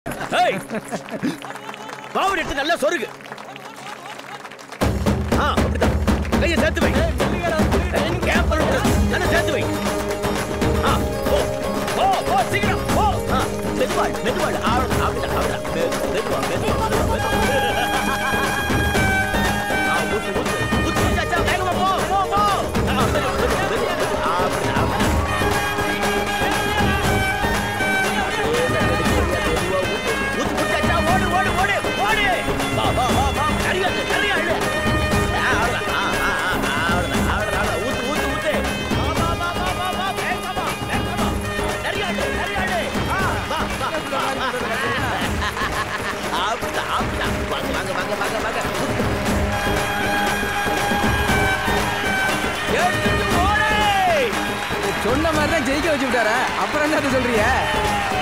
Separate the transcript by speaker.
Speaker 1: ஏய் பாவடி எடுத்து நல்லா சொருகு ஆ அப்படிதான் கையை சேர்த்து வை கேப் பண்ணிட்டு நல்லா சேர்த்து வை ஆ ஓ ஓ ஓ சீக்கிரம் ஓ ஆ மெதுவாள் மெதுவாள் ஆவடம் அப்படிதான் அப்படிதான் மெ- மெதுவா மெதுவா மெதுவா மெதுவா ஆ ஊத்து ஊத்து ஊத்து ஊத்து அச்சா வேகமா போ போ போ ஆ மெதுவா மெதுவா மெதுவா மெதுவா ஆ அப்படிதான் அப்படிதான் ஊத்து ஊத்து அச்சா ஓடு ஓடு ஓடு ஓடு வா வா வா வா நிறைய அள்ளு, நிறைய அள்ளு. ஆ, அவ்வளவுதான். ஆ, ஆ, ஆ, அவ்வளவுதான், அவ்வளவுதான், அவ்வளவுதான். ஊத்து, ஊத்து, ஊத்து. வா, வா, வா, வா, வா, வா, வேகமா, வேகமா. நிறைய அள்ளு, நிறைய அள்ளு. ஆ, வா, வா, வா, வா. அப்படிதான், அப்படிதான். வாங்க, வாங்க, வாங்க, வாங்க, வாங்க. எடுத்துட்டு ஓடு.
Speaker 2: சொன்ன மாதிரி தான் ஜெயிக்க வச்சு விட்டாரா அப்புறம் என்ன சொல்றீங்க